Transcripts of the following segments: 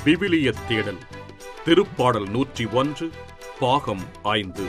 விவிலிய தேடல் திருப்பாடல் நூற்றி ஒன்று பாகம் ஐந்து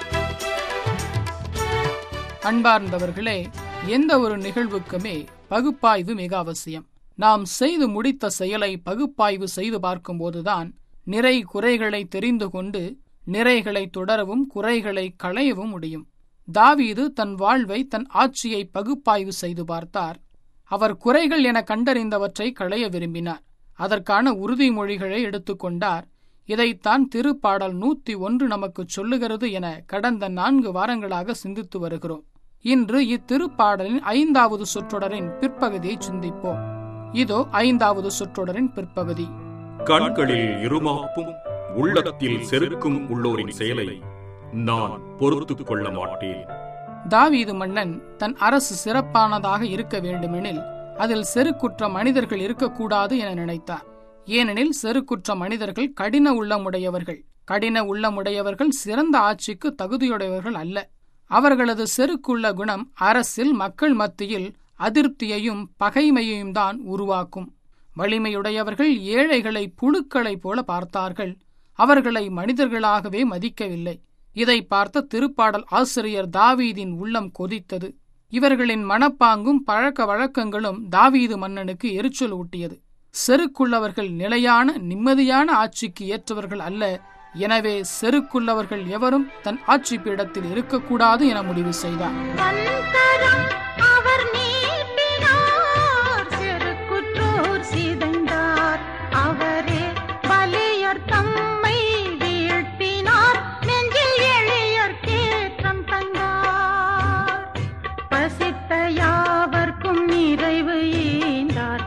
அன்பார்ந்தவர்களே எந்த ஒரு நிகழ்வுக்குமே பகுப்பாய்வு மிக அவசியம் நாம் செய்து முடித்த செயலை பகுப்பாய்வு செய்து பார்க்கும்போதுதான் நிறை குறைகளை தெரிந்து கொண்டு நிறைகளை தொடரவும் குறைகளை களையவும் முடியும் தாவீது தன் வாழ்வை தன் ஆட்சியை பகுப்பாய்வு செய்து பார்த்தார் அவர் குறைகள் என கண்டறிந்தவற்றை களைய விரும்பினார் அதற்கான உறுதிமொழிகளை எடுத்துக்கொண்டார் இதைத்தான் திருப்பாடல் நூத்தி ஒன்று நமக்கு சொல்லுகிறது என கடந்த நான்கு வாரங்களாக சிந்தித்து வருகிறோம் இன்று இத்திருப்பாடலின் ஐந்தாவது சொற்றொடரின் பிற்பகுதியை சிந்திப்போம் இதோ ஐந்தாவது சொற்றொடரின் பிற்பகுதி கண்களில் இருமாப்பும் உள்ளத்தில் செருக்கும் உள்ளோரின் செயலை நான் பொறுத்துக் கொள்ள மாட்டேன் தாவீது மன்னன் தன் அரசு சிறப்பானதாக இருக்க வேண்டுமெனில் அதில் செருக்குற்ற மனிதர்கள் இருக்கக்கூடாது என நினைத்தார் ஏனெனில் செருக்குற்ற மனிதர்கள் கடின உள்ளமுடையவர்கள் கடின உள்ளமுடையவர்கள் சிறந்த ஆட்சிக்கு தகுதியுடையவர்கள் அல்ல அவர்களது செருக்குள்ள குணம் அரசில் மக்கள் மத்தியில் அதிருப்தியையும் பகைமையையும் தான் உருவாக்கும் வலிமையுடையவர்கள் ஏழைகளை புழுக்களைப் போல பார்த்தார்கள் அவர்களை மனிதர்களாகவே மதிக்கவில்லை இதை பார்த்த திருப்பாடல் ஆசிரியர் தாவீதின் உள்ளம் கொதித்தது இவர்களின் மனப்பாங்கும் பழக்க வழக்கங்களும் தாவீது மன்னனுக்கு எரிச்சல் ஊட்டியது செருக்குள்ளவர்கள் நிலையான நிம்மதியான ஆட்சிக்கு ஏற்றவர்கள் அல்ல எனவே செருக்குள்ளவர்கள் எவரும் தன் ஆட்சி பீடத்தில் இருக்கக்கூடாது என முடிவு செய்தார் கண்கரம் அவர் நீட்டினார் செருக்குற்றோர் சிதைந்தார் அவரே பலியர் தம்மை வீழ்த்தினார் நெஞ்சில் எளியர் கேற்றம் தந்தார் பசித்த யாவர்க்கும் நிறைவு ஈந்தார்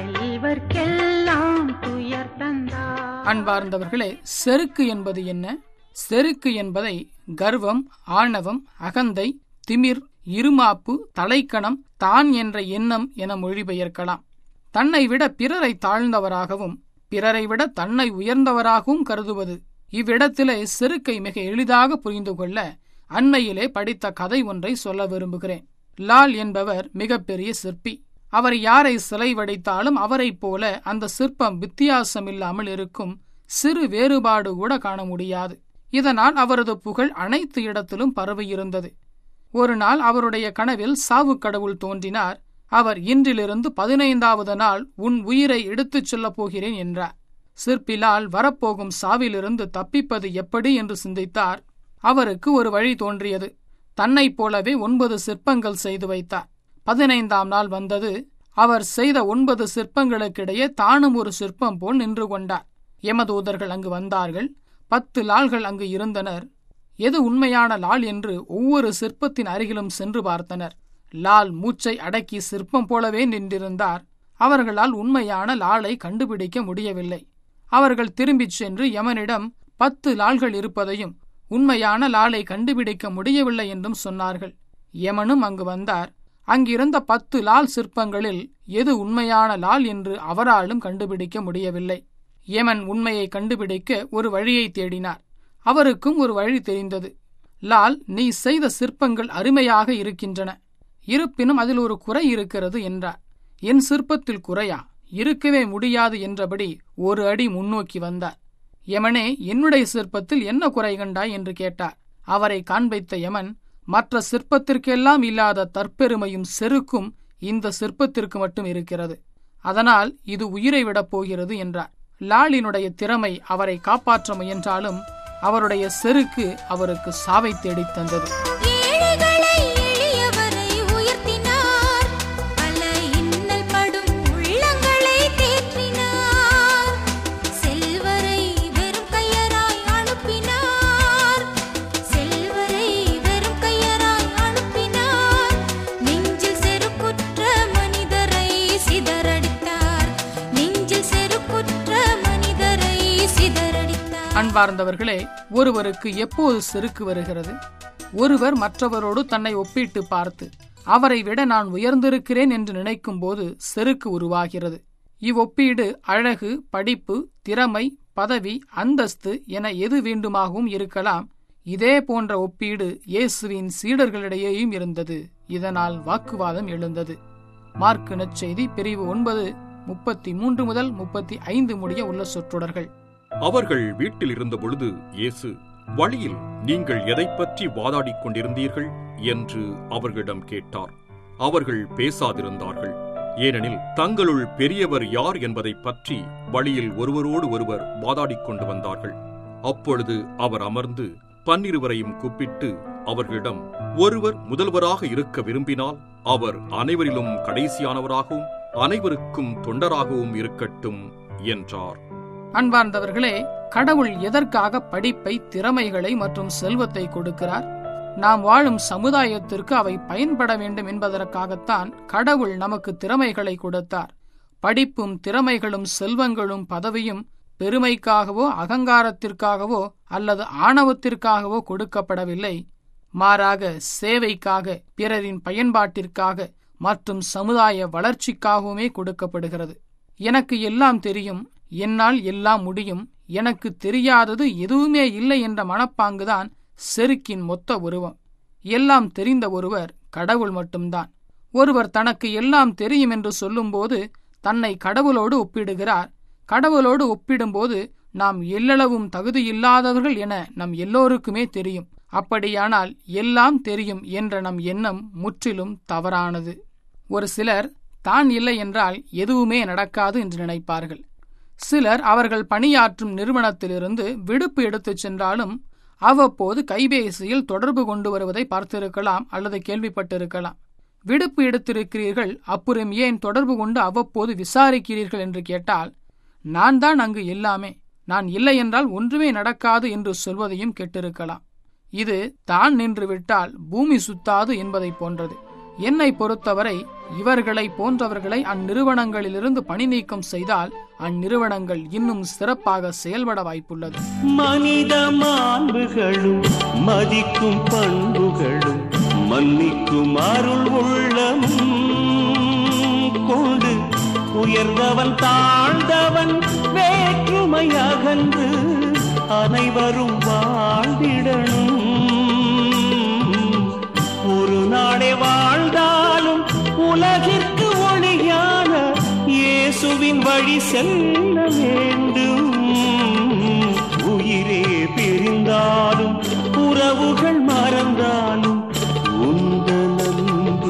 செல்வர்க்கெல்லாம் துயர் தந்தார் அன்பார்ந்தவர்களே செருக்கு என்பது என்ன செருக்கு என்பதை கர்வம் ஆணவம் அகந்தை திமிர் இருமாப்பு தலைக்கணம் தான் என்ற எண்ணம் என மொழிபெயர்க்கலாம் தன்னை விட பிறரை தாழ்ந்தவராகவும் பிறரை விட தன்னை உயர்ந்தவராகவும் கருதுவது இவ்விடத்திலே செருக்கை மிக எளிதாக புரிந்து கொள்ள அண்மையிலே படித்த கதை ஒன்றை சொல்ல விரும்புகிறேன் லால் என்பவர் மிகப்பெரிய சிற்பி அவர் யாரை சிலை வடித்தாலும் அவரைப் போல அந்த சிற்பம் வித்தியாசமில்லாமல் இருக்கும் சிறு வேறுபாடு கூட காண முடியாது இதனால் அவரது புகழ் அனைத்து இடத்திலும் பரவியிருந்தது ஒரு நாள் அவருடைய கனவில் சாவு கடவுள் தோன்றினார் அவர் இன்றிலிருந்து பதினைந்தாவது நாள் உன் உயிரை எடுத்துச் செல்லப் போகிறேன் என்றார் சிற்பிலால் வரப்போகும் சாவிலிருந்து தப்பிப்பது எப்படி என்று சிந்தித்தார் அவருக்கு ஒரு வழி தோன்றியது தன்னைப் போலவே ஒன்பது சிற்பங்கள் செய்து வைத்தார் பதினைந்தாம் நாள் வந்தது அவர் செய்த ஒன்பது சிற்பங்களுக்கிடையே தானும் ஒரு சிற்பம் போல் நின்று கொண்டார் யமதூதர்கள் அங்கு வந்தார்கள் பத்து லாள்கள் அங்கு இருந்தனர் எது உண்மையான லால் என்று ஒவ்வொரு சிற்பத்தின் அருகிலும் சென்று பார்த்தனர் லால் மூச்சை அடக்கி சிற்பம் போலவே நின்றிருந்தார் அவர்களால் உண்மையான லாலை கண்டுபிடிக்க முடியவில்லை அவர்கள் திரும்பிச் சென்று யமனிடம் பத்து லாள்கள் இருப்பதையும் உண்மையான லாலை கண்டுபிடிக்க முடியவில்லை என்றும் சொன்னார்கள் யமனும் அங்கு வந்தார் அங்கிருந்த பத்து லால் சிற்பங்களில் எது உண்மையான லால் என்று அவராலும் கண்டுபிடிக்க முடியவில்லை யமன் உண்மையை கண்டுபிடிக்க ஒரு வழியை தேடினார் அவருக்கும் ஒரு வழி தெரிந்தது லால் நீ செய்த சிற்பங்கள் அருமையாக இருக்கின்றன இருப்பினும் அதில் ஒரு குறை இருக்கிறது என்றார் என் சிற்பத்தில் குறையா இருக்கவே முடியாது என்றபடி ஒரு அடி முன்னோக்கி வந்தார் யமனே என்னுடைய சிற்பத்தில் என்ன குறை கண்டாய் என்று கேட்டார் அவரை காண்பித்த யமன் மற்ற சிற்பத்திற்கெல்லாம் இல்லாத தற்பெருமையும் செருக்கும் இந்த சிற்பத்திற்கு மட்டும் இருக்கிறது அதனால் இது உயிரை விடப் போகிறது என்றார் லாலினுடைய திறமை அவரை காப்பாற்ற முயன்றாலும் அவருடைய செருக்கு அவருக்கு சாவை தேடித் தந்தது ஏழைகளை எளியவரை உயர்த்தினார் பல இன்னல் படும் உள்ளங்களை தேற்றினார் செல்வரை வெறும் கையராய் அனுப்பினார் செல்வரை வெறும் கையராய் அனுப்பினார் நெஞ்சில் செருக்குற்ற மனிதரை சிதறடித்தார் நெஞ்சில் செருக்குற்ற மனிதரை சிதறடித்தார் அன்பார்ந்தவர்களே ஒருவருக்கு எப்போது செருக்கு வருகிறது ஒருவர் மற்றவரோடு தன்னை ஒப்பிட்டு பார்த்து அவரை விட நான் உயர்ந்திருக்கிறேன் என்று நினைக்கும் போது செருக்கு உருவாகிறது இவ்வொப்பீடு அழகு படிப்பு திறமை பதவி அந்தஸ்து என எது வேண்டுமாகவும் இருக்கலாம் இதே போன்ற ஒப்பீடு இயேசுவின் சீடர்களிடையேயும் இருந்தது இதனால் வாக்குவாதம் எழுந்தது மார்க்கு நற்செய்தி பிரிவு ஒன்பது முப்பத்தி மூன்று முதல் முப்பத்தி ஐந்து முடிய உள்ள சொற்றொடர்கள் அவர்கள் வீட்டில் இருந்த பொழுது இயேசு வழியில் நீங்கள் எதைப் பற்றி வாதாடிக் கொண்டிருந்தீர்கள் என்று அவர்களிடம் கேட்டார் அவர்கள் பேசாதிருந்தார்கள் ஏனெனில் தங்களுள் பெரியவர் யார் என்பதைப் பற்றி வழியில் ஒருவரோடு ஒருவர் வாதாடிக் கொண்டு வந்தார்கள் அப்பொழுது அவர் அமர்ந்து பன்னிருவரையும் கூப்பிட்டு அவர்களிடம் ஒருவர் முதல்வராக இருக்க விரும்பினால் அவர் அனைவரிலும் கடைசியானவராகவும் அனைவருக்கும் தொண்டராகவும் இருக்கட்டும் என்றார் அன்பார்ந்தவர்களே கடவுள் எதற்காக படிப்பை திறமைகளை மற்றும் செல்வத்தை கொடுக்கிறார் நாம் வாழும் சமுதாயத்திற்கு அவை பயன்பட வேண்டும் என்பதற்காகத்தான் கடவுள் நமக்கு திறமைகளை கொடுத்தார் படிப்பும் திறமைகளும் செல்வங்களும் பதவியும் பெருமைக்காகவோ அகங்காரத்திற்காகவோ அல்லது ஆணவத்திற்காகவோ கொடுக்கப்படவில்லை மாறாக சேவைக்காக பிறரின் பயன்பாட்டிற்காக மற்றும் சமுதாய வளர்ச்சிக்காகவுமே கொடுக்கப்படுகிறது எனக்கு எல்லாம் தெரியும் என்னால் எல்லாம் முடியும் எனக்கு தெரியாதது எதுவுமே இல்லை என்ற மனப்பாங்குதான் செருக்கின் மொத்த உருவம் எல்லாம் தெரிந்த ஒருவர் கடவுள் மட்டும்தான் ஒருவர் தனக்கு எல்லாம் தெரியும் என்று சொல்லும்போது தன்னை கடவுளோடு ஒப்பிடுகிறார் கடவுளோடு ஒப்பிடும்போது நாம் எல்லளவும் தகுதியில்லாதவர்கள் என நம் எல்லோருக்குமே தெரியும் அப்படியானால் எல்லாம் தெரியும் என்ற நம் எண்ணம் முற்றிலும் தவறானது ஒரு சிலர் தான் இல்லை என்றால் எதுவுமே நடக்காது என்று நினைப்பார்கள் சிலர் அவர்கள் பணியாற்றும் நிறுவனத்திலிருந்து விடுப்பு எடுத்துச் சென்றாலும் அவ்வப்போது கைபேசியில் தொடர்பு கொண்டு வருவதை பார்த்திருக்கலாம் அல்லது கேள்விப்பட்டிருக்கலாம் விடுப்பு எடுத்திருக்கிறீர்கள் அப்புறம் ஏன் தொடர்பு கொண்டு அவ்வப்போது விசாரிக்கிறீர்கள் என்று கேட்டால் நான் தான் அங்கு எல்லாமே நான் இல்லை என்றால் ஒன்றுமே நடக்காது என்று சொல்வதையும் கேட்டிருக்கலாம் இது தான் நின்று விட்டால் பூமி சுத்தாது என்பதைப் போன்றது என்னை பொறுத்தவரை இவர்களை போன்றவர்களை அந்நிறுவனங்களிலிருந்து பணி நீக்கம் செய்தால் அந்நிறுவனங்கள் இன்னும் சிறப்பாக செயல்பட வாய்ப்புள்ளது மனித மாண்புகளும் மதிக்கும் பண்புகளும் மன்னிக்கும் அருள் உள்ளமும் கொண்டு உயர்ந்தவன் தாழ்ந்தவன் வேற்றுமை அகன்று அனைவரும் வாழ்ந்திடணும் ஒரு நாளே வாழ்ந்தாலும் உலகிற்கு ஒளியான இயேசுவின் வழி செல்ல வேண்டும் உயிரே பிரிந்தாலும் உறவுகள் மறந்தாலும் உந்த நன்பு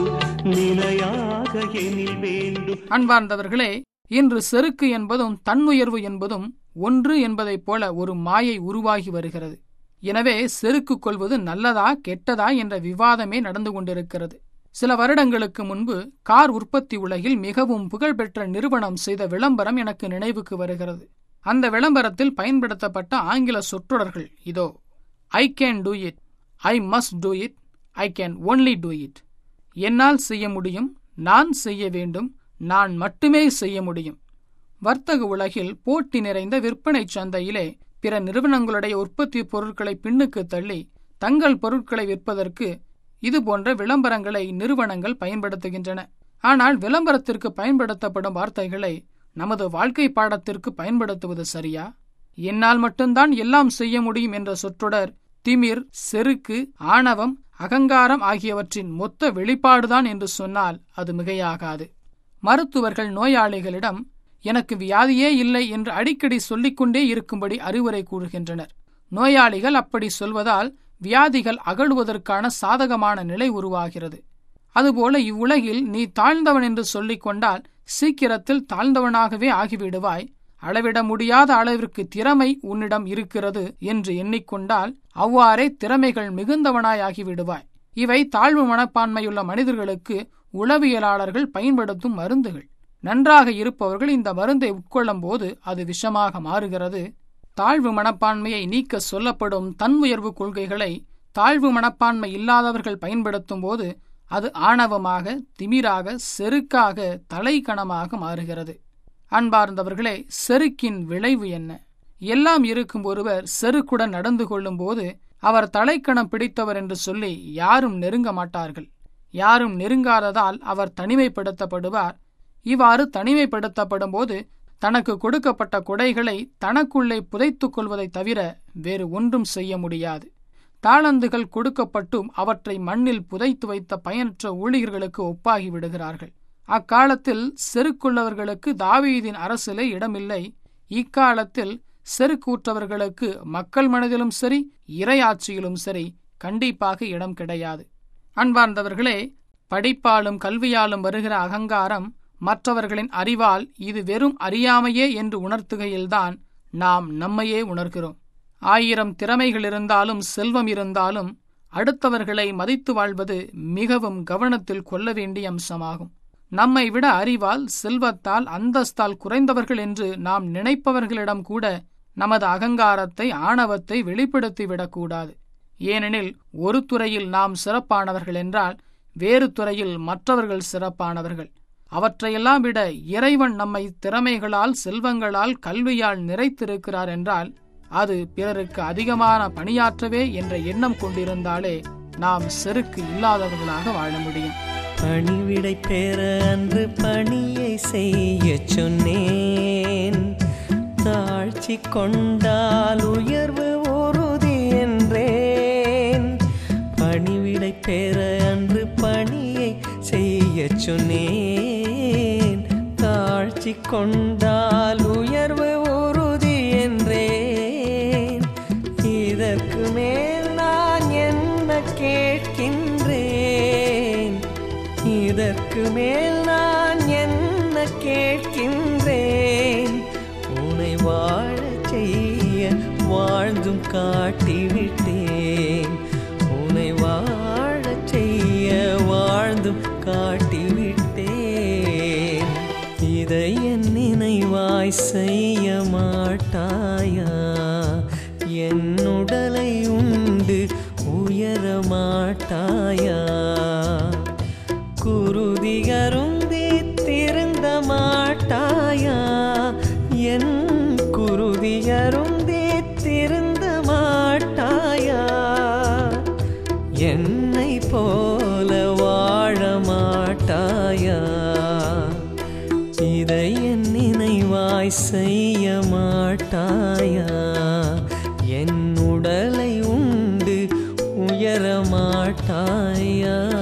நிலையாக எனில் வேண்டும் அன்பார்ந்தவர்களே இன்று செருக்கு என்பதும் தன்னுயர்வு என்பதும் ஒன்று என்பதைப் போல ஒரு மாயை உருவாகி வருகிறது எனவே செருக்கு கொள்வது நல்லதா கெட்டதா என்ற விவாதமே நடந்து கொண்டிருக்கிறது சில வருடங்களுக்கு முன்பு கார் உற்பத்தி உலகில் மிகவும் புகழ்பெற்ற நிறுவனம் செய்த விளம்பரம் எனக்கு நினைவுக்கு வருகிறது அந்த விளம்பரத்தில் பயன்படுத்தப்பட்ட ஆங்கில சொற்றொடர்கள் இதோ I can do it I must do it I can only do it என்னால் செய்ய முடியும் நான் செய்ய வேண்டும் நான் மட்டுமே செய்ய முடியும் வர்த்தக உலகில் போட்டி நிறைந்த விற்பனை சந்தையிலே பிற நிறுவனங்களுடைய உற்பத்தி பொருட்களை பின்னுக்கு தள்ளி தங்கள் பொருட்களை விற்பதற்கு இது போன்ற விளம்பரங்களை நிறுவனங்கள் பயன்படுத்துகின்றன ஆனால் விளம்பரத்திற்கு பயன்படுத்தப்படும் வார்த்தைகளை நமது வாழ்க்கை பாடத்திற்கு பயன்படுத்துவது சரியா என்னால் மட்டும்தான் எல்லாம் செய்ய முடியும் என்ற சொற்றொடர் திமிர் செருக்கு ஆணவம் அகங்காரம் ஆகியவற்றின் மொத்த வெளிப்பாடுதான் என்று சொன்னால் அது மிகையாகாது மருத்துவர்கள் நோயாளிகளிடம் எனக்கு வியாதியே இல்லை என்று அடிக்கடி சொல்லிக்கொண்டே இருக்கும்படி அறிவுரை கூறுகின்றனர் நோயாளிகள் அப்படி சொல்வதால் வியாதிகள் அகழுவதற்கான சாதகமான நிலை உருவாகிறது அதுபோல இவ்வுலகில் நீ தாழ்ந்தவன் என்று சொல்லிக் கொண்டால் சீக்கிரத்தில் தாழ்ந்தவனாகவே ஆகிவிடுவாய் அளவிட முடியாத அளவிற்கு திறமை உன்னிடம் இருக்கிறது என்று எண்ணிக்கொண்டால் அவ்வாறே திறமைகள் மிகுந்தவனாய் ஆகிவிடுவாய் இவை தாழ்வு மனப்பான்மையுள்ள மனிதர்களுக்கு உளவியலாளர்கள் பயன்படுத்தும் மருந்துகள் நன்றாக இருப்பவர்கள் இந்த மருந்தை உட்கொள்ளும் போது அது விஷமாக மாறுகிறது தாழ்வு மனப்பான்மையை நீக்க சொல்லப்படும் தன் உயர்வு கொள்கைகளை தாழ்வு மனப்பான்மை இல்லாதவர்கள் பயன்படுத்தும் போது அது ஆணவமாக திமிராக செருக்காக தலைக்கணமாக மாறுகிறது அன்பார்ந்தவர்களே செருக்கின் விளைவு என்ன எல்லாம் இருக்கும் ஒருவர் செருக்குடன் நடந்து கொள்ளும் போது அவர் தலைக்கணம் பிடித்தவர் என்று சொல்லி யாரும் நெருங்க மாட்டார்கள் யாரும் நெருங்காததால் அவர் தனிமைப்படுத்தப்படுவார் இவ்வாறு தனிமைப்படுத்தப்படும் போது தனக்கு கொடுக்கப்பட்ட கொடைகளை தனக்குள்ளே புதைத்துக் கொள்வதைத் தவிர வேறு ஒன்றும் செய்ய முடியாது தாளந்துகள் கொடுக்கப்பட்டும் அவற்றை மண்ணில் புதைத்து வைத்த பயனற்ற ஊழியர்களுக்கு ஒப்பாகி விடுகிறார்கள் அக்காலத்தில் செருக்குள்ளவர்களுக்கு தாவீதின் அரசிலே இடமில்லை இக்காலத்தில் செருக்கூற்றவர்களுக்கு மக்கள் மனதிலும் சரி இறையாட்சியிலும் சரி கண்டிப்பாக இடம் கிடையாது அன்பார்ந்தவர்களே படிப்பாலும் கல்வியாலும் வருகிற அகங்காரம் மற்றவர்களின் அறிவால் இது வெறும் அறியாமையே என்று உணர்த்துகையில்தான் நாம் நம்மையே உணர்கிறோம் ஆயிரம் திறமைகள் இருந்தாலும் செல்வம் இருந்தாலும் அடுத்தவர்களை மதித்து வாழ்வது மிகவும் கவனத்தில் கொள்ள வேண்டிய அம்சமாகும் நம்மை விட அறிவால் செல்வத்தால் அந்தஸ்தால் குறைந்தவர்கள் என்று நாம் நினைப்பவர்களிடம் கூட நமது அகங்காரத்தை ஆணவத்தை வெளிப்படுத்திவிடக்கூடாது ஏனெனில் ஒரு துறையில் நாம் சிறப்பானவர்கள் என்றால் வேறு துறையில் மற்றவர்கள் சிறப்பானவர்கள் அவற்றையெல்லாம் விட இறைவன் நம்மை திறமைகளால் செல்வங்களால் கல்வியால் நிறைத்திருக்கிறார் என்றால் அது பிறருக்கு அதிகமான பணியாற்றவே என்ற எண்ணம் கொண்டிருந்தாலே நாம் செருக்கு இல்லாதவர்களாக வாழ முடியும் பணிவிடை பெற அன்று பணியை செய்ய சொன்னேன் தாழ்ச்சி கொண்டால் உயர்வு உறுதி என்றேன் பணிவிடை பெற அன்று பணியை செய்ய சொன்னேன் தாழ்ச்சி கொண்டால் உயர்வு உறுதி என்றேன் இதற்கு மேல் நான் என்ன கேட்கின்றேன் இதற்கு மேல் நான் என்ன கேட்கின்றேன் உன்னை வாழச் செய்ய வாழ்ந்தும் காட்டிவிட்டேன் உன்னை வாழச் செய்ய வாழ்ந்தும் காட்டிவிட்டேன் இதை என் நினைவாய் செய்ய மாட்டாயா என் உடலை உண்டு உயர மாட்டாயா குருதி அருந்தி திருந்த மாட்டாயா என் குருதி அருந்தி திருந்த மாட்டாயா என்னை போல வாழ மாட்டாயா இதை என் நினைவாய் செய்ய மாட்டாயா என் உடலை உண்டு உயர மாட்டாயா